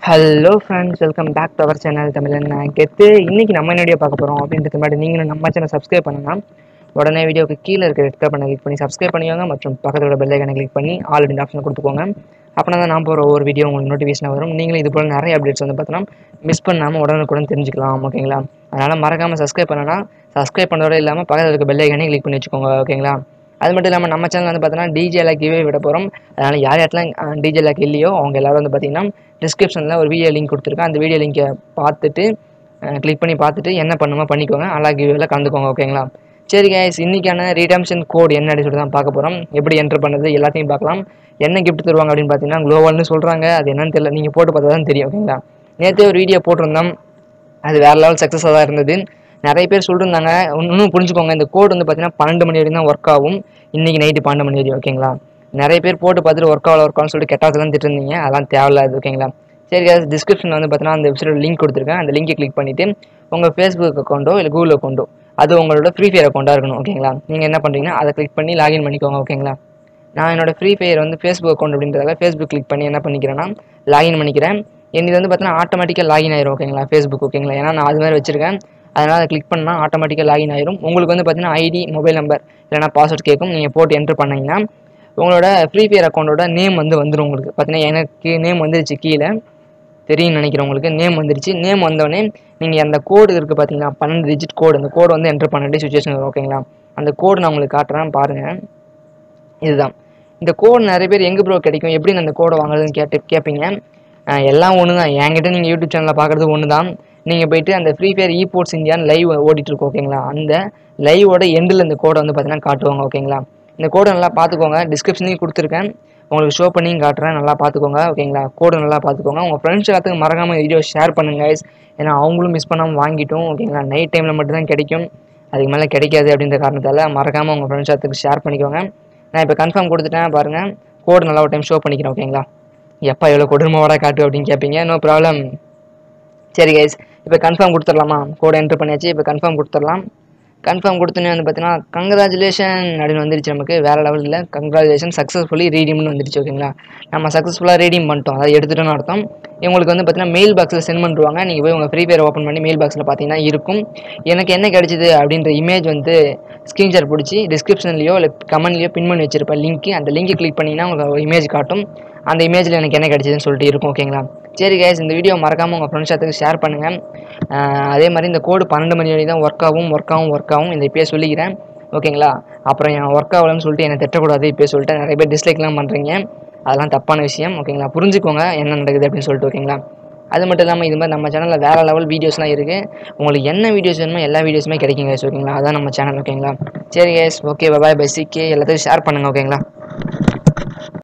hello friends welcome back to our channel Tamilan நான் கெத்து இன்னைக்கு நம்ம என்ன வீடியோ பார்க்க போகிறோம் அப்படின்றது மாதிரி நீங்களும் நம்ம சேனல் சப்ஸ்கிரைப் பண்ணலாம் உடனே வீடியோக்கு கீழே இருக்க ரெட் பட்டனை கிளிக் பண்ணி சப்ஸ்கிரைப் பண்ணிக்கோங்க மற்றும் பக்கத்தோட பெல் ஐக்கனை கிளிக் பண்ணி ஆல் இந்த ஆப்ஷன் கொடுத்துக்கோங்க அப்படின்னா தான் நான் போகிற ஒவ்வொரு வீடியோ உங்களுக்கு நோட்டிஃபிகேஷன் வரும் நீங்களும் இது போல் நிறைய அப்டேட்ஸ் வந்து பார்த்தோன்னா மிஸ் பண்ணாமல் உடனுக்குடன் தெரிஞ்சுக்கலாம் ஓகேங்களா அதனால் மறக்காமல் சப்ஸ்கிரைப் பண்ணனா சப்ஸ்கிரைப் பண்ணதோட இல்லாமல் பக்கத்தில் இருக்க பெல் ஐக்கனை கிளிக் பண்ணி வச்சுக்கோங்க ஓகேங்களா அது மட்டும் இல்லாமல் நம்ம சேனல் வந்து பார்த்தீங்கன்னா டிஜே லாக் கிவே விட போகிறோம் அதனால் யார் யார்ட்டெலாம் டிஜே லாக் இல்லையோ அவங்க எல்லாரும் வந்து பார்த்தீங்கன்னா டிஸ்கிரிப்ஷனில் ஒரு வீடியோ லிங்க் கொடுத்துருக்கேன் அந்த வீடியோ லிங்கை பார்த்துட்டு கிளிக் பண்ணி பார்த்துட்டு என்ன பண்ணுமோ பண்ணிக்கோங்க அல்லா கிவேல கலந்துக்கோங்க ஓகேங்களா சரி கைஸ் இன்றைக்கான ரீடம்ஷன் கோட் என்ன அப்படின்னு சொல்லி தான் பார்க்க போகிறோம் எப்படி என்டர் பண்ணுறது எல்லாத்தையும் பார்க்கலாம் என்ன கிஃப்ட் தருவாங்க அப்படின்னு பார்த்தீங்கன்னா குளோவல்னு சொல்கிறாங்க அது என்னன்னு தெரியல நீங்கள் போட்டு பார்த்தா தான் தெரியும் ஓகேங்களா நேற்றே ஒரு வீடியோ போட்டிருந்தோம் அது வேறு லெவல் சக்ஸஸாக தான் இருந்தது நிறைய பேர் சொல்லியிருந்தாங்க இன்னும் புரிஞ்சுக்கோங்க இந்த கோட் வந்து பார்த்தீங்கன்னா பன்னெண்டு மணி வரைக்கும் தான் ஒர்க் ஆகும் இன்றைக்கி நைட்டு பன்னெண்டு மணி வரையும் ஓகேங்களா நிறைய பேர் போட்டு பார்த்துட்டு ஒர்க் ஆகல ஒர்க் ஆகலன்னு சொல்லிட்டு கெட்டாதெல்லாம் திட்டிருந்தீங்க அதெல்லாம் தேவையில்லாது ஓகேங்களா சரி டிஸ்கிரிப்ஷனில் வந்து பார்த்தீங்கன்னா அந்த வெப்சைட் லிங்க் கொடுத்துருக்கேன் அந்த லிங்கை கிளிக் பண்ணிவிட்டு உங்கள் ஃபேஸ்புக் அக்கௌண்ட்டோ இல்லை கூகுள் அக்கௌண்ட்டோ அது உங்களோட ஃப்ரீ ஃபயர் அக்கௌண்ட்டாக இருக்கணும் ஓகேங்களா நீங்கள் என்ன பண்ணுறீங்கன்னா அதை கிளிக் பண்ணி லாகின் பண்ணிக்கோங்க ஓகேங்களா நான் என்னோட ஃப்ரீ ஃபயர் வந்து ஃபேஸ்புக் அக்கௌண்ட் அப்படின்றதால ஃபேஸ்புக் கிளிக் பண்ணி என்ன பண்ணிக்கிறேன்னா லாகின் பண்ணிக்கிறேன் என்னது வந்து பார்த்தீங்கன்னா ஆட்டோமேட்டிக்காக லாகின் ஆயிரும் ஓகேங்களா ஃபேஸ்புக் ஓகேங்களா ஏன்னா நான் அது மாதிரி வச்சிருக்கேன் அதனால் அதை கிளிக் பண்ணால் ஆட்டோமேட்டிக்காக லாகின் ஆயிரும் உங்களுக்கு வந்து பார்த்தீங்கன்னா ஐடி மொபைல் நம்பர் இல்லைனா பாஸ்வேர்ட் கேட்கும் நீங்கள் போட்டு என்ட்ரு பண்ணிங்கன்னா உங்களோட ஃப்ரீ ஃபயர் அக்கௌண்ட்டோட நேம் வந்து வந்துடும் உங்களுக்கு பார்த்தீங்கன்னா எனக்கு நேம் வந்துருச்சு கீழே தெரியும்னு நினைக்கிறேன் உங்களுக்கு நேம் வந்துருச்சு நேம் வந்தோடனே நீங்கள் அந்த கோடு இருக்குது பார்த்தீங்கன்னா பன்னெண்டு டிஜிட் கோடு அந்த கோடு வந்து என்ட்ரு பண்ண வேண்டிய சுச்சுவேஷன் வரும் ஓகேங்களா அந்த கோடு நான் உங்களுக்கு காட்டுறேன் பாருங்கள் இதுதான் இந்த கோடு நிறைய பேர் எங்கே ப்ரோ கிடைக்கும் எப்படி நான் அந்த கோடை வாங்குறதுன்னு கேட்டு கேட்பீங்க எல்லாம் ஒன்று தான் என்கிட்ட நீங்கள் யூடியூப் சேனலில் பார்க்குறது ஒன்று தான் நீங்கள் போயிட்டு அந்த ஃப்ரீ ஃபயர் இ போர்ட்ஸ் இந்தியான்னு லைவ் ஓடிட்டுருக்கு ஓகேங்களா அந்த லைவோட எண்டில் இந்த கோடை வந்து பார்த்தீங்கன்னா காட்டுவாங்க ஓகேங்களா இந்த கோடை நல்லா பார்த்துக்கோங்க டிஸ்கிரிப்ஷனையும் கொடுத்துருக்கேன் உங்களுக்கு ஷோ பண்ணியும் காட்டுறேன் நல்லா பார்த்துக்கோங்க ஓகேங்களா கோடு நல்லா பார்த்துக்கோங்க உங்கள் ஃப்ரெண்ட்ஸ் எல்லாத்துக்கும் மறக்காமல் வீடியோ ஷேர் பண்ணுங்க ஏன்னா அவங்களும் மிஸ் பண்ணாமல் வாங்கிட்டோம் ஓகேங்களா நைட் டைமில் மட்டும்தான் கிடைக்கும் அதுக்கு மேலே கிடைக்காது அப்படின்ற காரணத்தால் மறக்காமல் உங்கள் ஃப்ரெண்ட்ஸ் எல்லாத்துக்கு ஷேர் பண்ணிக்கோங்க நான் இப்போ கன்ஃபார்ம் கொடுத்துட்டேன் பாருங்கள் கோடு நல்லா ஒரு டைம் ஷோ பண்ணிக்கிறேன் ஓகேங்களா எப்போ எவ்வளோ கொடுமையோட காட்டு அப்படின்னு கேட்பீங்க நோ ப்ராப்ளம் சரி கைஸ் இப்போ கன்ஃபார்ம் கொடுத்துடலாமா கோடை என்ட்ரு பண்ணியாச்சு இப்போ கன்ஃபார்ம் கொடுத்துடலாம் கன்ஃபார்ம் கொடுத்தோன்னே வந்து பார்த்தீங்கன்னா கங்க்ராச்சுலேஷன் அப்படின்னு வந்துருச்சு நமக்கு வேறு லெவலில் கங்க்ராச்சுலேஷன் சக்ஸஸ்ஃபுல்லி ரீடீம்னு வந்துருச்சு ஓகேங்களா நம்ம சக்ஸஸ்ஃபுல்லாக ரீடீம் பண்ணிட்டோம் அதை எடுத்துட்டோன்னு அர்த்தம் உங்களுக்கு வந்து பார்த்தீங்கன்னா மெயில் பாக்ஸில் சென்ட் பண்ணுவாங்க நீங்கள் போய் உங்கள் ஃப்ரீ ஃபயர் ஓப்பன் பண்ணி மெயில் பாக்ஸில் பார்த்தீங்கன்னா இருக்கும் எனக்கு என்ன கிடைச்சிது அப்படின்ற இமேஜ் வந்து ஸ்க்ரீன்ஷாட் பிடிச்சி டிஸ்கிரிப்ஷன்லையோ இல்லை கமெண்ட்லையோ பின் பண்ணி வச்சிருப்பேன் லிங்க் அந்த லிங்க் கிளிக் பண்ணிங்கன்னா உங்களுக்கு ஒரு இமேஜ் காட்டும் அந்த இமேஜில் எனக்கு என்ன கிடைச்சதுன்னு சொல்லிட்டு இருக்கும் ஓகேங்களா சரி கைஸ் இந்த வீடியோ மறக்காமல் உங்கள் ஃப்ரெண்ட்ஸ் எல்லாத்துக்கு ஷேர் பண்ணுங்கள் அதே மாதிரி இந்த கோடு பன்னெண்டு மணி வரைக்கும் தான் ஒர்க் ஆகும் ஒர்க் ஆகும் ஒர்க் ஆகும் இந்த இப்போயே சொல்லிக்கிறேன் ஓகேங்களா அப்புறம் என் ஒர்க் ஆகலன்னு சொல்லிட்டு என்னை திட்டக்கூடாது இப்போ சொல்லிட்டு நிறைய பேர் டிஸ்லைக்லாம் பண்ணுறீங்க அதெல்லாம் தப்பான விஷயம் ஓகேங்களா புரிஞ்சுக்கோங்க என்ன நடக்குது அப்படின்னு சொல்லிட்டு ஓகேங்களா அது மட்டும் இல்லாமல் இது மாதிரி நம்ம சேனலில் வேறு லெவல் வீடியோஸ்லாம் இருக்குது உங்களுக்கு என்ன வீடியோஸ் வேணுமோ எல்லா வீடியோஸுமே கிடைக்கும் guys ஓகேங்களா அதான் நம்ம சேனல் ஓகேங்களா சரி கேஸ் ஓகே பாய் பை சிக்கே எல்லாத்தையும் ஷேர் பண்ணுங்கள் ஓகேங்களா